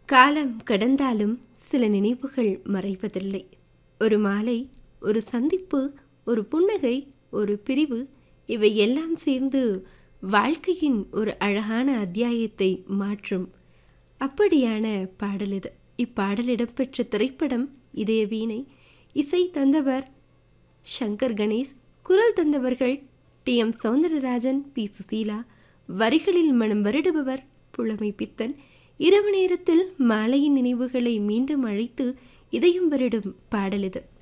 காலம் கடந்தாலும் சில நினைவுகள் மறைவதில்லை ஒரு மாலை ஒரு சந்திப்பு ஒரு புன்னகை ஒரு பிரிவு இவை எல்லாம் சேர்ந்து வாழ்க்கையின் ஒரு அழகான அத்தியாயத்தை மாற்றும் அப்படியான பாடல் இது இப்பாடல் இடம்பெற்ற திரைப்படம் இதய வீணை இசை தந்தவர் சங்கர் கணேஷ் குரல் தந்தவர்கள் T M Soundararajan P Susheela வரிகளில் மனம் வருடுபவர் புலமை பித்தன் இரவு நேரத்தில் மாலையின் நினைவுகளை மீண்டும் அழைத்து இதயம் வருடும் பாடல் இது